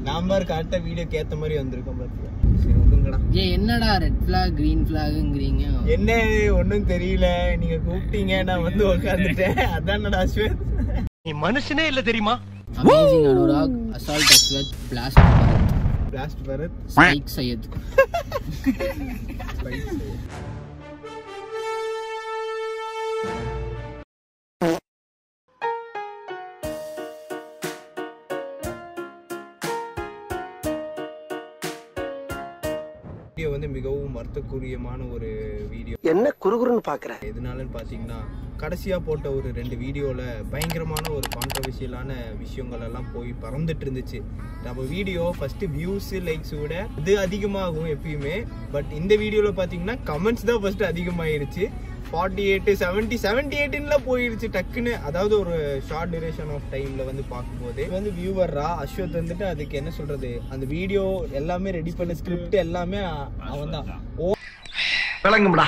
நான் பாரு கரெக்டா வீடியோக்கு ஏத்த மாதிரி வந்திருக்கோம் பாத்தியா சரி விடுங்கடா ஏ என்னடா ரெட் ஃபிளாக் கிரீன் ஃபிளாக்ங்கிறீங்க என்ன ஒண்ணும் தெரியல நீங்க கூப்பிட்டீங்க நான் வந்து உட்காந்துட்டேன் அதான்டா அஸ்வத் நீ மனுஷனே இல்ல தெரியுமா amazing Anurag assault Ashwath blast Bharath blast Bharath spike Syed video வந்து மிகவும் வருத்தக்குரியமான ஒரு வீடியோ என்ன குறுகுறுன்னு பாக்குற எதனாலன்னு பார்த்தீங்கன்னா கடைசியாக போட்ட ஒரு ரெண்டு வீடியோவில் பயங்கரமான ஒரு கான்ட்ரவர்ஷியலான விஷயங்கள் எல்லாம் போய் பறந்துட்டு இருந்துச்சு நம்ம வீடியோ ஃபஸ்ட்டு வியூஸு லைக்ஸ் விட இது அதிகமாகும் எப்பயுமே பட் இந்த வீடியோவில் பார்த்தீங்கன்னா கமெண்ட்ஸ் தான் ஃபஸ்ட்டு அதிகமாயிருச்சு ஃபார்ட்டி எயிட்டு செவன்ட்டி செவன்ட்டி எயிட்டின்லாம் போயிருச்சு டக்குன்னு அதாவது ஒரு ஷார்ட் டியூரேஷன் ஆஃப் டைமில் வந்து பார்க்கும்போது இது வந்து வியூவர்ரா அஸ்வத் வந்துட்டு அதுக்கு என்ன சொல்கிறது அந்த வீடியோ எல்லாமே ரெடி பண்ண ஸ்கிரிப்ட் எல்லாமே அவன் தான் ஓ விளங்கும்டா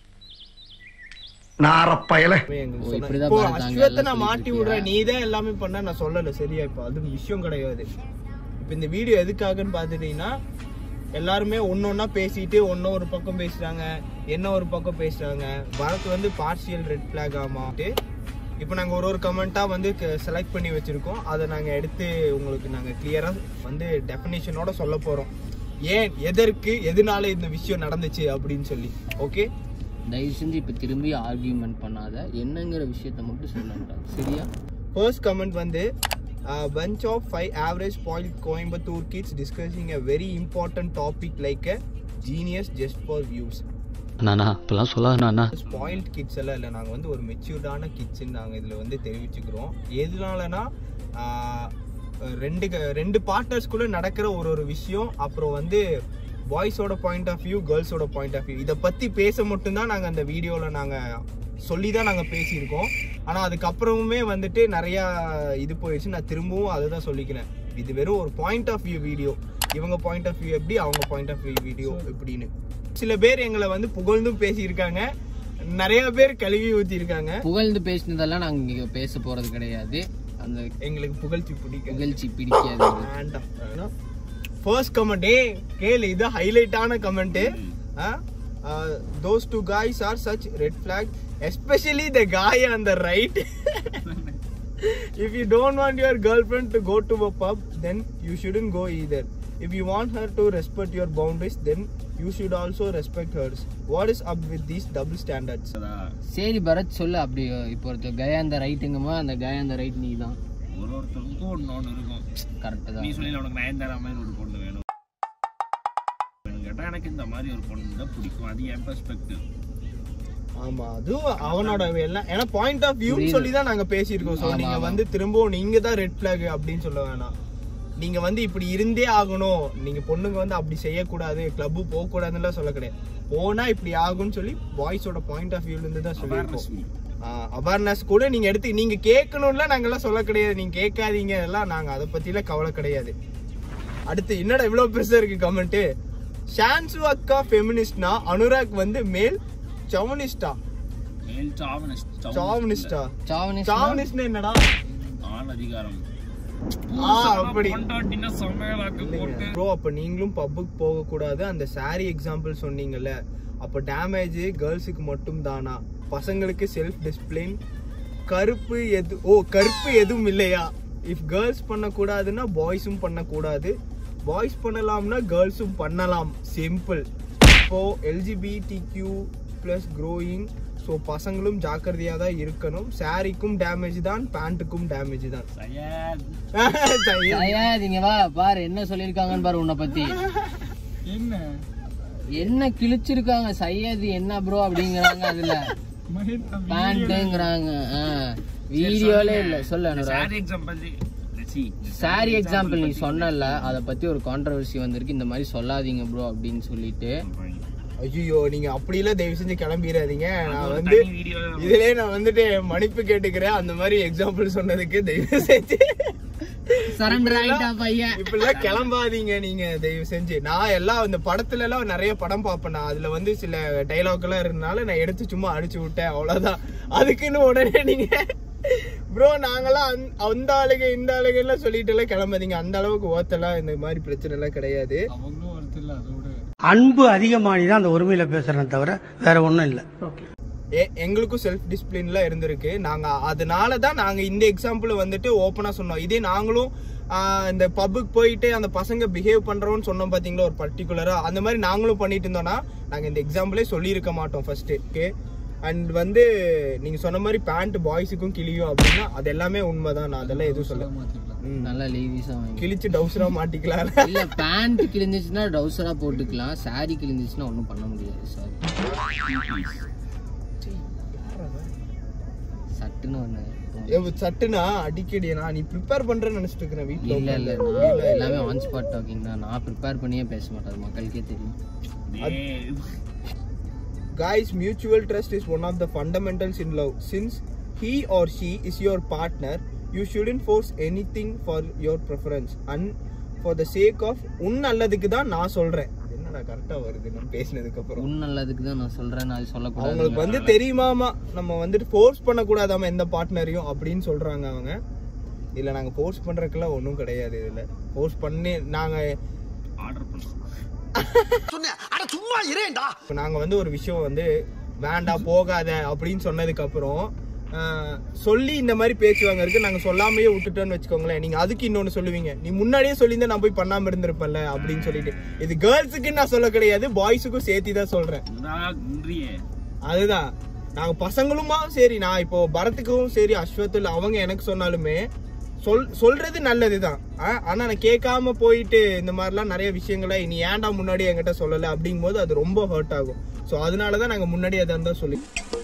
நாரப்பயல எங்களுக்கு ஓ, சொன்னா- இப்படிதான் இப்போ பரத்தாங்க, அஸ்வத்தை எல்லாம் நான் மாட்டி சொல்லிட்டு விடுறேன் நீ தான் எல்லாமே பண்ண நான் சொல்லல சரியா இப்போ அது விஷயம் கிடையாது இப்போ இந்த வீடியோ எதுக்காகன்னு பார்த்துட்டீங்கன்னா எல்லாருமே ஒன்னொன்னா பேசிட்டு ஒன்னும் ஒரு பக்கம் பேசுறாங்க என்ன ஒரு பக்கம் பேசுறாங்க பரத் வந்து பார்ஷியல் ரெட் ஃபிளாக் ஆமாட்டு இப்போ நாங்கள் ஒரு ஒரு கமெண்ட்டாக வந்து செலக்ட் பண்ணி வச்சுருக்கோம் அதை நாங்கள் எடுத்து உங்களுக்கு நாங்கள் கிளியராக வந்து டெஃபினேஷனோட சொல்ல போகிறோம் ஏன் எதற்கு எதனால இந்த விஷயம் நடந்துச்சு அப்படின்னு சொல்லி ஓகே தயவு செஞ்சு இப்ப திரும்பி ஆர்கியூமெண்ட் பண்ணாத என்னங்கிற விஷயத்த மட்டும் சொல்லண்டா சரியா First comment வந்து a bunch of five average spoiled Coimbatore kids discussing a very important topic like a genius just for views. நானா இப்பெல்லாம் சொல்லாத நானா ஸ்பாயில்ட் கிட்ஸ் எல்லாம் இல்லை நாங்கள் வந்து ஒரு மெச்சூர்டான கிட்ஸ்ன்னு நாங்கள் இதில் வந்து தெரிவிச்சுக்கிறோம் எதனாலனா ஆஹ், ரெண்டு க- ரெண்டு பார்ட்னர்ஸ்குள்ளே நடக்கிற ஒரு ஒரு விஷயம் அப்புறம் வந்து பாய்ஸோட பாயிண்ட் ஆஃப் வியூ கேர்ள்ஸோட பாயிண்ட் ஆஃப் வியூ இதை பற்றி பேச மட்டும்தான் நாங்கள் அந்த வீடியோவில் நாங்கள் சொல்லி தான் நாங்கள் பேசியிருக்கோம் ஆனால் அதுக்கப்புறமுமே வந்துட்டு நிறையா இது போயிடுச்சு நான் திரும்பவும் அதை தான் சொல்லிக்கிறேன் இது வெறும் ஒரு பாயிண்ட் ஆஃப் வியூ வீடியோ இவங்க பாயிண்ட் ஆஃப் வியூ எப்படி அவங்க பாயிண்ட் ஆஃப் வியூ வீடியோ எப்படின்னு சில பேர் எங்களை வந்து புகழ்ந்தும் பேசியிருக்காங்க நிறைய பேர் கழுவி ஊத்திருக்காங்க புகழ்ந்து பேசினதெல்லாம் நாங்க இங்க பேச போறது கிடையாது அந்த எங்களுக்கு புகழ்ச்சி பிடிக்கும் புகழ்ச்சி பிடிக்காது வேண்டாம் ஃபர்ஸ்ட் கமெண்ட் ஏ கேளு இது ஹைலைட்டான comment those two guys are such red flag especially the guy on the right if you don't want your girlfriend to go to a pub then you shouldn't go either if you want her to respect your boundaries then you should also respect hers what is up with these double standards சரி பரத் சொல்லு அப்படி இப்போ ஒருத்தர் கயா அந்த ரைட்டுங்கம்மா அந்த கயா அந்த right நீ தான் ஒரு ஒருத்தருக்கும் ஒன்று ஒன்று இருக்கும் கரெக்டு நீ தான் சொல்லி உனக்கு நயன்தாரா மாதிரி ஒரு பொண்ணு வேணும் வேணும் கேட்டா எனக்கு இந்த மாதிரி ஒரு பொண்ணு தான் பிடிக்கும் அது என் பெர்ஸ்பெக்டிவ் ஆமா அதுவும் அவனோட எல்லாம் ஏன்னா பாயிண்ட் ஆஃப் வியூ புரியுது. சொல்லி தான் நாங்க பேசியிருக்கோம் சோ ஆமா, நீங்க ஆமா. வந்து திரும்பவும் நீங்க தான் ரெட் பிளாக் அப்படின்னு சொல்ல வேணாம் நீங்க வந்து இப்படி இருந்தே ஆகணும் நீங்க பொண்ணுங்க வந்து அப்படி செய்யக்கூடாது கிளப் போக கூடாதுன்னு சொல்ல கிடையாது போனா இப்படி ஆகும்னு சொல்லி பாய்ஸோட பாயிண்ட் ஆஃப் வியூல இருந்து தான் சொல்லியிருக்கோம் அவேர்னஸ் கூட நீங்க எடுத்து நீங்க கேட்கணும்ல நாங்கெல்லாம் சொல்ல கிடையாது நீங்க கேட்காதீங்க எல்லாம் நாங்க அதை பத்திலாம் கவலை கிடையாது அடுத்து என்னடா இவ்வளவு பெருசா இருக்கு கமெண்ட் ஷான்சு அக்கா ஃபெமினிஸ்ட்னா அனுராக் வந்து மேல் சவனிஸ்டா மேல் சாவனிஸ்ட் சாவனிஸ்டா சாவனி சாவனிஸ்ட்னா என்னடா ஆண் அதிகாரம் ஆ அப்படி கொண்டாட்டினா சமையலாக்கு போட்டு ப்ரோ அப்ப நீங்களும் பப்புக்கு போக கூடாது அந்த சாரி எக்ஸாம்பிள் சொன்னீங்கல்ல அப்ப டேமேஜ் கேர்ள்ஸுக்கு மட்டும் தானா பசங்களுக்கு செல்ஃப் டிசிப்ளின் கருப்பு எது ஓ கருப்பு எதுவும் இல்லையா இஃப் கேர்ள்ஸ் பண்ணக்கூடாதுன்னா பாய்ஸும் பண்ணக்கூடாது பாய்ஸ் பண்ணலாம்னா கேர்ள்ஸும் பண்ணலாம் சிம்பிள் இப்போ LGBT Q plus growing so பசங்களும் ஜாக்கிரதையாக தான் இருக்கணும் சாரிக்கும் டேமேஜ் தான் பேண்ட்டுக்கும் டேமேஜ் தான் சையத் சரி. ஐயாதீங்க வா பாரு என்ன சொல்லியிருக்காங்கன்னு பாரு உன்னை பத்தி என்ன என்ன கிழிச்சிருக்காங்க சையது என்ன ப்ரோ அப்படிங்கிறாங்க அதுல பேண்ட்டுங்கிறாங்க வீடியோல இல்ல சொல்ல Anurag sorry example sorry example நீ சொன்னல அத பத்தி ஒரு கான்ட்ரவர்சி வந்திருக்கு இந்த மாதிரி சொல்லாதீங்க ப்ரோ அப்படின்னு சொல்லிட்டு ஐயோ நீங்க அப்படிலாம் தயவு செஞ்சு கிளம்பிடாதீங்க நான் ஒரு வந்து தனி video தான். இதுலயே நான் வந்துட்டு மன்னிப்பு கேட்டுக்கிறேன் அந்த மாதிரி எக்ஸாம்பிள் சொன்னதுக்கு தயவு செஞ்சு சரண்டர் ஆயிட்டா பையன் இப்படிலாம் கிளம்பாதீங்க நீங்க தயவு செஞ்சு நான் எல்லாம் இந்த படத்துல எல்லாம் நிறைய படம் பார்ப்பேன் நான் அதுல வந்து சில டைலாக் எல்லாம் இருந்தனால நான் எடுத்து சும்மா அடிச்சு விட்டேன் அவ்வளவுதான் அதுக்குன்னு உடனே நீங்க ப்ரோ நாங்கெல்லாம் அந்த- அந்த ஆளுங்க இந்த ஆளுங்க எல்லாம் சொல்லிட்டு எல்லாம் கிளம்பாதீங்க அந்த அளவுக்கு ஓத்தெல்லாம் இந்த மாதிரி பிரச்சனை எல்லாம் கிடையாது அன்பு அதிகமானி தான் அந்த ஒருமையில பேசுறேன் தவிர வேற ஒண்ணும் இல்லை எ- எங்களுக்கும் செல்ஃப் டிசிப்ளின்லாம் இருந்திருக்கு நாங்க அதனால தான் நாங்க இந்த எக்ஸாம்பிள் வந்துட்டு ஓப்பனா சொன்னோம் இதே நாங்களும் ஆஹ், இந்த பப்புக்கு போயிட்டு அந்த பசங்க பிஹேவ் பண்றோம்னு சொன்னோம் பாத்தீங்களா ஒரு பர்டிகுலரா அந்த மாதிரி நாங்களும் பண்ணிட்டு இருந்தோம்னா நாங்க இந்த எக்ஸாம்பிளே சொல்லியிருக்க மாட்டோம் ஃபர்ஸ்ட் ஓகே அண்ட் வந்து நீங்க சொன்ன மாதிரி பேண்ட் பாய்ஸுக்கும் கிளியும் அப்படின்னா அது எல்லாமே உண்மைதான் நான் அதெல்லாம் எதுவும் சொல்ல ம். நல்லா லீவிஸா வாங்கி கிழிச்சு டவுசரா மாட்டிக்கலாம் இல்ல பேண்ட் கிழிஞ்சிச்சுன்னா டவுசரா போட்டுக்கலாம் saree கிழிஞ்சிச்சுன்னா ஒண்ணும் பண்ண முடியாது சாரி சட்டுன்னு ஒண்ணு எவ்வ- சட்டுனா அடிக்கடி நான் நீ ப்ரிப்பேர் பண்றேன்னு நினைச்சிட்டு இருக்கிறேன் வீட்டுல இல்ல இல்ல உட்கார்ந்து. நான் எல்லாமே ஆன் ஸ்பாட் டாக்கிங் தான் நான் ப்ரிப்பேர் பண்ணியே பேச மாட்டேன் அது மக்களுக்கே தெரியும் டேய், Guys, mutual trust is one of the fundamentals in love. Since he or she is your partner, you shouldn't force anything for your preference. And for the sake of உன் நல்லதுக்கு தான் நான் சொல்றேன் என்னடா கரெக்டா வருது நம்ம பேசினதுக்கு அப்புறம் உன் நல்லதுக்கு தான் நான் சொல்றேன் அது சொல்லக்கூடாது அவங்களுக்கு வந்து தெரியுமாமா நம்ம வந்துட்டு ஃபோர்ஸ் பண்ணக்கூடாதாம எந்த பார்ட்னரையும் அப்படின்னு சொல்றாங்க அவங்க இல்ல நாங்க ஃபோர்ஸ் பண்றதுக்கெல்லாம் ஒன்றும் கிடையாது இதுல ஃபோர்ஸ் பண்ணி நாங்க ஆர்டர் பண்றோம் சொன்னேன் அட சும்மா இரேண்டா இப்ப நாங்க வந்து ஒரு விஷயம் வந்து வேண்டாம் போகாத அப்படின்னு சொன்னதுக்கு அப்புறம் ஆஹ், சொல்லி இந்த மாதிரி பேச்சுவாங்க இருக்கு நாங்க சொல்லாமையே விட்டுட்டோம்னு வச்சுக்கோங்களேன் நீங்க அதுக்கு இன்னொன்னு சொல்லுவீங்க நீ முன்னாடியே சொல்லியிருந்தா நான் போய் பண்ணாம இருந்திருப்பேன்ல அப்படின்னு சொல்லிட்டு இது கேர்ள்ஸுக்கு நான் சொல்ல கிடையாது பாய்ஸுக்கும் சேர்த்தி தான் சொல்றேன் நான் இன்றியே அதுதான் நாங்க பசங்களுமா சரி நான் இப்போ பரத்துக்கும் சரி அஸ்வத்தில் அவங்க எனக்கு சொன்னாலுமே சொல் சொல்றது நல்லதுதான் ஆ, ஆனா நான் கேட்காம போயிட்டு இந்த மாதிரிலாம் நிறைய விஷயங்களை நீ ஏன்டா முன்னாடி என்கிட்ட சொல்லல அப்படிங்கும்போது அது ரொம்ப ஹர்ட் ஆகும் ஸோ அதனாலதான் நாங்க முன்னாடி அதை தான் சொல்லி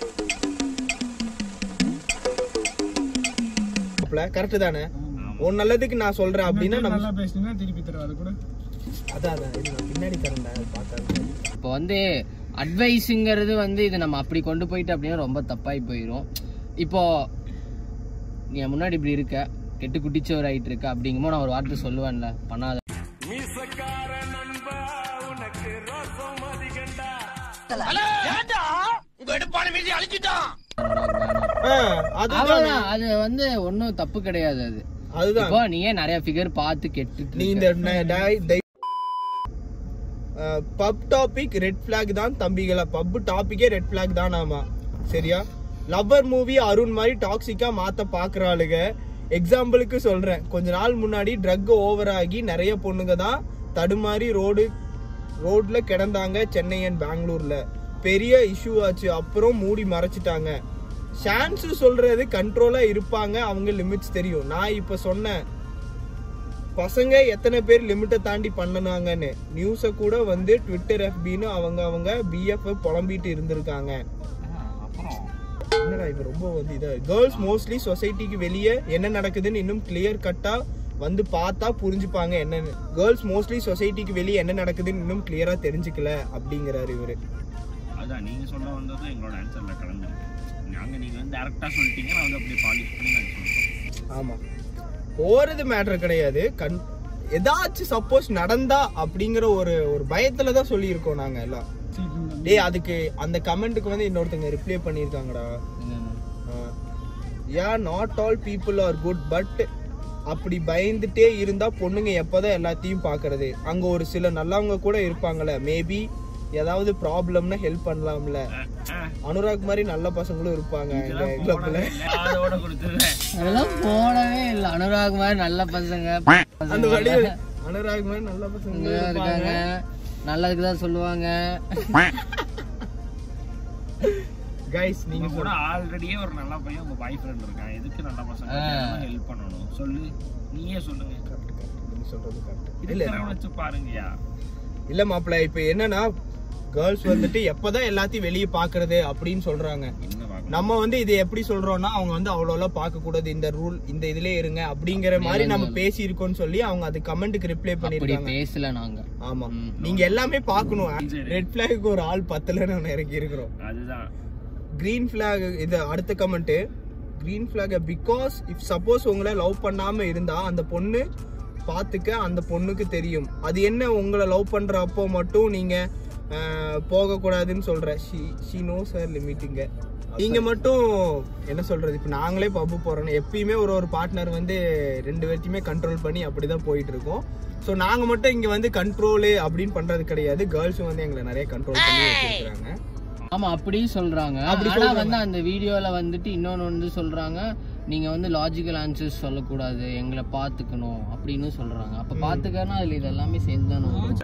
கரெக்ட் தானே உன் நல்லதுக்கு நான் சொல்றேன் அப்படின்னா நம்ம அதான் அதான் இது நான் பின்னாடி தரேன்டா பார்க்காத இப்போ வந்து அட்வைஸுங்கிறது வந்து இது நம்ம அப்படி கொண்டு போயிட்டு அப்படின்னா ரொம்ப தப்பாகி போயிடும் இப்போ நீ என் முன்னாடி இப்படி இருக்க கெட்டு குட்டிச்சவர் ஆயிட்டு இருக்க அப்படிங்கும்போது நான் ஒரு வார்த்தை சொல்லுவேன்ல பண்ணாத ஆ, அதுதான் அவ்வளவுதான் அது வந்து ஒன்றும் தப்பு கிடையாது அது அதுதான் இப்போ நீ ஏன் நிறைய ஃபிகர் பார்த்து கெட்டுட்டு நீ இருக்க? இந்த பப் டாபிக் ரெட் flag தான் தம்பிகளா பப் டாபிக்கே ரெட் flag தான் ஆமா சரியா லவ்வர் மூவி அருண் மாதிரி டாக்ஸிக்கா மாத்த பாக்குற ஆளுங்க எக்ஸாம்பிளுக்கு சொல்றேன் கொஞ்ச நாள் முன்னாடி ட்ரக் ஓவர் ஆகி நிறைய பொண்ணுங்க தான் தடுமாறி ரோடு ரோட்ல கிடந்தாங்க சென்னை அண்ட் பெங்களூர்ல பெரிய இஷ்யூ ஆச்சு அப்புறம் மூடி மறைச்சிட்டாங்க சான்ஸ் சொல்றது கண்ட்ரோலா இருப்பாங்க அவங்க லிமிட்ஸ் தெரியும் நான் இப்ப சொன்னேன் பசங்க எத்தனை பேர் லிமிட்டை தாண்டி பண்ணனாங்கன்னு நியூஸை கூட வந்து ட்விட்டர் எஃபின்னு அவங்க அவங்க பிஎஃப் புலம்பிட்டு இருந்திருக்காங்க என்னடா இது ரொம்ப வந்து இதா கேர்ள்ஸ் மோஸ்ட்லி சொசைட்டிக்கு வெளியே என்ன நடக்குதுன்னு இன்னும் கிளியர் கட்டா வந்து பார்த்தா புரிஞ்சுப்பாங்க என்னன்னு கேர்ள்ஸ் மோஸ்ட்லி சொசைட்டிக்கு வெளியே என்ன நடக்குதுன்னு இன்னும் கிளியரா தெரிஞ்சுக்கல அப்படிங்கிறாரு இவரு அதான் நீங்க சொல்ல வந்தது எங்களோட ஆன்சர்ல கலந்துருக்கு நாங்க நீங்க வந்து டேரக்டா சொல்லிட்டீங்க நான் வந்து அப்படியே பாலிஷ் பண்ணி நாங்க சொல்றோம் ஆமா போறது மேட்டர் கிடையாது கண் ஏதாச்சும் சப்போஸ் நடந்தா அப்படிங்கிற ஒரு ஒரு பயத்துல தான் சொல்லியிருக்கோம் நாங்க எல்லாம் டேய் அதுக்கு அந்த கமெண்ட்டுக்கு வந்து இன்னொருத்தங்க ரிப்ளை பண்ணியிருக்காங்கடா என்னன்னு? Yeah not all people are good but அப்படி பயந்துட்டே இருந்தா பொண்ணுங்க எப்பதான் எல்லாத்தையும் பாக்குறது அங்க ஒரு சில நல்லவங்க கூட இருப்பாங்கல்ல மேபி ஏதாவது ப்ராப்ளம்னா ஹெல்ப் பண்ணலாம்ல அனுராக் மாதிரி நல்ல பசங்களும் இருப்பாங்க எங்க கிளப்ல அதோட கொடுத்துருவேன் அதெல்லாம் போடவே இல்லை அனுராக் மாதிரி நல்ல பசங்க அந்த வழி அனுராக் மாதிரி நல்ல பசங்க இங்க இருக்காங்க நல்லதுக்கு தான் சொல்லுவாங்க கைஸ் நீங்க நீங்க கூட ஆல்ரெடியே ஒரு நல்ல பையன் உங்க பாய் ஃப்ரெண்ட் இருக்கான் எதுக்கு நல்ல பசங்க ஹெல்ப் பண்ணணும் சொல்லு நீயே சொல்லுங்க நீங்க சொல்றது கரெக்ட் இல்ல இருக்கிறவன வச்சு பாருங்கயா இல்ல மாப்பிள்ள இப்ப என்னன்னா கேர்ள்ஸ் வந்துட்டு எப்பதான் எல்லாத்தையும் வெளியே பாக்குறது அப்படின்னு சொல்றாங்க என்ன பார்க்கணும் நம்ம வந்து இது எப்படி சொல்றோம்னா அவங்க வந்து அவ்வளோலாம் பார்க்க கூடாது இந்த ரூல் இந்த இதுலயே இருங்க அப்படிங்கிற மாதிரி நம்ம பேசி இருக்கோம்னு சொல்லி அவங்க அது கமெண்ட்டுக்கு ரிப்ளை அப்படி பண்ணிருக்காங்க பேசல நாங்க ஆமா ம். நீங்க எல்லாமே பார்க்கணும் ரெட் பிளாக்கு ஒரு ஆள் பத்தலன்னு ஒன்று இறக்கி இருக்கிறோம் அதுதான் கிரீன் ஃபிளாக் இது அடுத்த comment green flag because if suppose உங்களை லவ் பண்ணாம இருந்தா அந்த பொண்ணு பாத்துக்க அந்த பொண்ணுக்கு தெரியும் அது என்ன உங்களை லவ் பண்ற அப்போ மட்டும் நீங்க போக கூடாதுன்னு சொல்ற ஷி ஷி நோ சார் லிமிட்டுங்க நீங்க மட்டும் என்ன சொல்றது இப்ப நாங்களே பப்பு போறோம் எப்பயுமே ஒரு ஒரு பார்ட்னர் வந்து ரெண்டு பேர்த்தையுமே கண்ட்ரோல் பண்ணி அப்படிதான் போயிட்டு இருக்கோம் ஸோ நாங்க மட்டும் இங்க வந்து கண்ட்ரோலு அப்படின்னு பண்றது கிடையாது கேர்ள்ஸும் வந்து எங்களை நிறைய கண்ட்ரோல் பண்ணி வச்சிருக்காங்க ஆமா அப்படி சொல்றாங்க அப்படி ஆனா சொல்றாங்க. வந்து அந்த வீடியோல வந்துட்டு இன்னொன்னு வந்து சொல்றாங்க நீங்க வந்து லாஜிக்கல் ஆன்சர்ஸ் சொல்லக்கூடாது எங்களை பாத்துக்கணும் அப்படின்னு சொல்றாங்க அப்ப பாத்துக்கன்னா அதுல இது எல்லாமே சேர்ந்து தானே வரும்.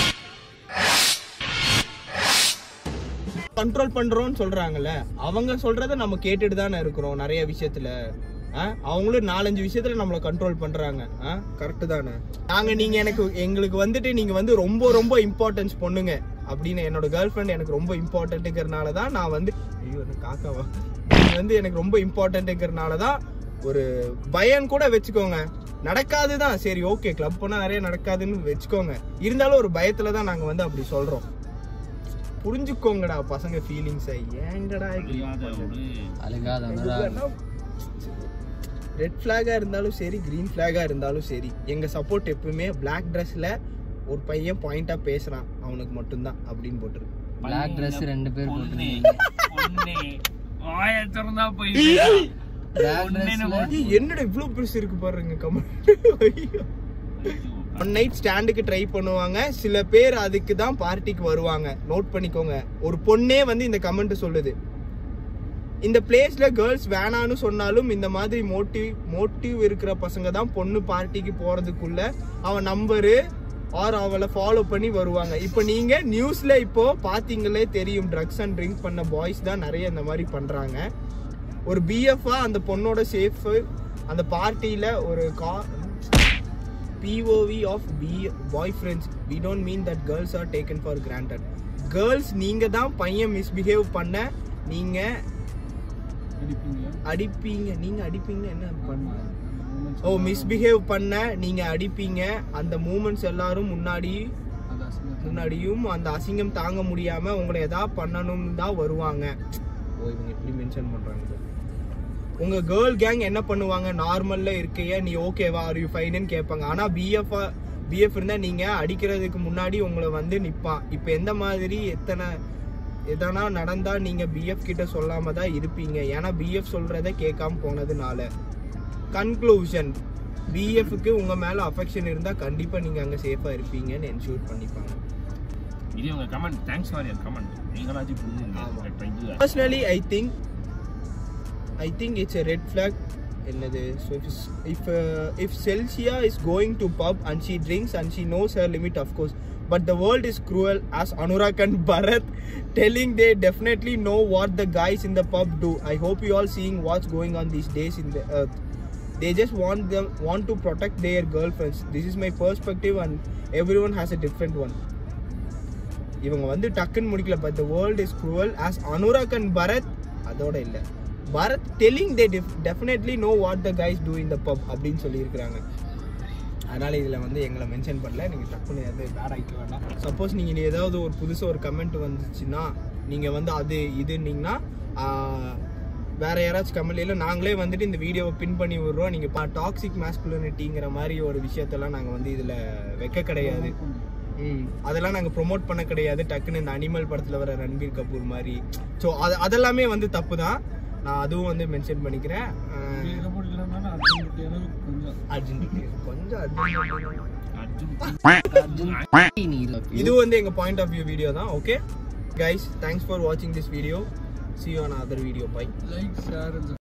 கண்ட்ரோல் பண்றோம்னு சொல்றாங்கல்ல அவங்க சொல்றத நம்ம கேட்டுட்டு தானே இருக்கிறோம் நிறைய விஷயத்துல ஆ? அவங்களும் நாலஞ்சு விஷயத்துல நம்மள கண்ட்ரோல் பண்றாங்க கரெக்ட் தானே நாங்க நீங்க எனக்கு எங்களுக்கு வந்துட்டு நீங்க வந்து ரொம்ப ரொம்ப இம்பார்ட்டன்ஸ் பொண்ணுங்க அப்படின்னு என்னோட கேர்ள் ஃப்ரெண்ட் எனக்கு ரொம்ப இம்பார்ட்டன்ட்டுங்கிறனால தான் நான் வந்து ஐயோ என்ன காக்காவா நீங்க வந்து எனக்கு ரொம்ப இம்பார்ட்டன்ட்டுங்கிறனால தான் ஒரு பயம் கூட வச்சுக்கோங்க நடக்காது தான் சரி ஓகே கிளப் பண்ணா நிறைய நடக்காதுன்னு வச்சுக்கோங்க இருந்தாலும் ஒரு பயத்துல தான் நாங்க வந்து அப்படி சொல்றோம் புரிஞ்சுக்கோங்கடா பசங்க ஃபீலிங்ஸை ஏங்கடா புரியாத ஒரு அழுகாதவங்க ரெட் ஃபிளாகா இருந்தாலும் சரி கிரீன் ஃபிளாகா இருந்தாலும் சரி எங்க சப்போர்ட் எப்பவுமே Black ட்ரெஸ்ல ஒரு பையன் பாயிண்டா பேசுறான் அவனுக்கு மட்டும்தான் அப்படின்னு போட்டுரு பிளாக் Dress ரெண்டு பேர் பொண்ணு போட்டு பொண்ணு வாய திறந்தா போய் பிளாக் ட்ரெஸ்ல ஏய், என்னடா இவ்வளவு பெருசு இருக்கு பாருங்க கமெண்ட் ஒன் நைட் ஸ்டாண்டுக்கு ட்ரை பண்ணுவாங்க சில பேர் அதுக்கு தான் பார்ட்டிக்கு வருவாங்க நோட் பண்ணிக்கோங்க ஒரு பொண்ணே வந்து இந்த கமெண்ட் சொல்லுது இந்த பிளேஸ்ல கேர்ள்ஸ் வேணான்னு சொன்னாலும் இந்த மாதிரி மோட்டிவ் மோட்டிவ் இருக்கிற பசங்க தான் பொண்ணு பார்ட்டிக்கு போறதுக்குள்ள அவன் நம்பரு ஆர் அவளை ஃபாலோ பண்ணி வருவாங்க இப்போ நீங்க நியூஸ்ல இப்போ பாத்தீங்களே தெரியும் ட்ரக்ஸ் அண்ட் ட்ரிங்க் பண்ண பாய்ஸ் தான் நிறைய இந்த மாதிரி பண்றாங்க ஒரு பிஎஃப்ஆ அந்த பொண்ணோட சேஃப் அந்த பார்ட்டியில ஒரு கா POV of B boyfriends we don't mean that girls are taken for granted girls நீங்க தான் பையன் மிஸ்பிஹேவ் பண்ண நீங்க அடிப்பீங்க நீங்க அடிப்பீங்க என்ன பண்ண ஓ மிஸ்பிஹேவ் பண்ண நீங்க அடிப்பீங்க அந்த மூமெண்ட்ஸ் எல்லாரும் முன்னாடி முன்னாடியும் அந்த அசிங்கம் தாங்க முடியாம உங்களை எதாவது பண்ணணும் தான் வருவாங்க ஓ இவங்க எப்படி மென்ஷன் பண்றாங்க பாரு. உங்க கேர்ள் கேங் என்ன பண்ணுவாங்க நார்மல்ல இருக்கைய நீ ஓகேவா ஆர் யூ ஃபைன்னு கேட்பாங்க ஆனா பிஎஃப் பிஎஃப் இருந்தா நீங்க அடிக்கிறதுக்கு முன்னாடி உங்களை வந்து நிப்பான் இப்போ எந்த மாதிரி எத்தனை எதனா நடந்தா நீங்க பிஎஃப் கிட்ட சொல்லாம தான் இருப்பீங்க ஏன்னா பிஎஃப் சொல்றத கேட்காம போனதுனால கன்க்ளூஷன் பிஎஃப்க்கு உங்க மேல அஃபெக்ஷன் இருந்தா கண்டிப்பா நீங்க அங்க சேஃபா இருப்பீங்கன்னு என்ஷூர் பண்ணிப்பாங்க இது உங்க comment thanks for your comment நீங்களாச்சும் புரிஞ்சுங்க personally i think i think it's a red flag என்னது so if if, uh, if celsia is going to pub and she drinks and she knows her limit of course but the world is cruel as anurag and bharat telling they definitely know what the guys in the pub do i hope you all seeing what's going on these days in the earth they just want them want to protect their girlfriends this is my perspective and everyone has a different one இவங்க வந்து டக்குன்னு முடிக்கல but the world is cruel as Anurag and Bharath அதோட இல்ல Bharath telling they definitely know what the guys do in the pub அப்படின்னு சொல்லியிருக்கிறாங்க அதனால இதுல வந்து எங்களை மென்ஷன் பண்ணல நீங்க டக்குன்னு எது பேட் ஆகிக்க வேண்டாம் சப்போஸ் நீங்க இனி ஏதாவது ஒரு புதுசா ஒரு கமெண்ட் வந்துச்சுன்னா நீங்க வந்து அது இதுன்னீங்கன்னா ஆஹ், வேற யாராச்சும் கமெண்ட் இல்லை நாங்களே வந்துட்டு இந்த வீடியோவை பின் பண்ணி விடுறோம் நீங்க டாக்ஸிக் மாஸ்குலினிட்டிங்கிற மாதிரி ஒரு விஷயத்தெல்லாம் நாங்க வந்து இதுல வைக்க கிடையாது ம் அதெல்லாம் நாங்கள் ப்ரோமோட் பண்ண கிடையாது டக்குன்னு இந்த அனிமல் படத்தில் வர ரன்பீர் கபூர் மாதிரி ஸோ அது அதெல்லாமே வந்து தப்பு தான் நான் அதுவும் வந்து மென்ஷன் பண்ணிக்கிறேன் அர்ஜுன் கொஞ்சம் அர்ஜுன் நீ இல்ல. இது வந்து எங்க பாயிண்ட் ஆஃப் வியூ வீடியோ தான் ஓகே கைஸ் தேங்க்ஸ் ஃபார் வாட்சிங் this video see on other video by